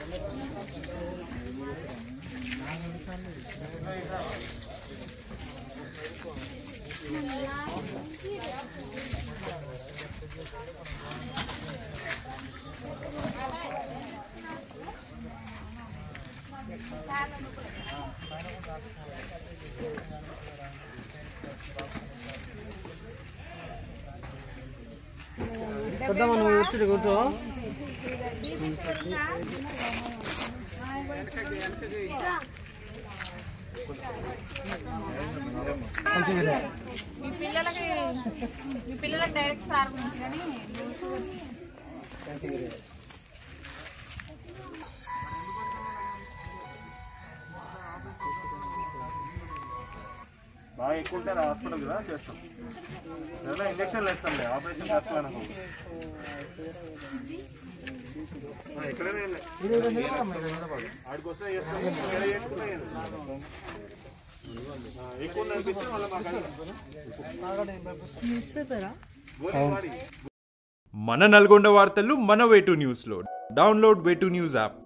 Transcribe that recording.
పెద్దమ్మ నువ్వు వచ్చి కూర్చో మీ పిల్లలకి మీ పిల్లలకి డైరెక్ట్ సార్ గురించి కానీ బాగా ఎక్కువ ఉంటే హాస్పిటల్ కదా చేస్తాం ఏదైనా ఇంజక్షన్లు వేస్తాంలే ఆపరేషన్ చేస్తాను ఎక్కడైనా వెళ్ళే. ఆడికి వస్తే చేస్తాం ఇక్కడ చేసుకున్నా ఏం లేదు. ఆ, ఎక్కువ ఉంది అనిపిస్తే మళ్ళీ మాకు మన నల్గొండ వార్తలు మన వేటు న్యూస్లో డౌన్లోడ్ వేటు న్యూస్ యాప్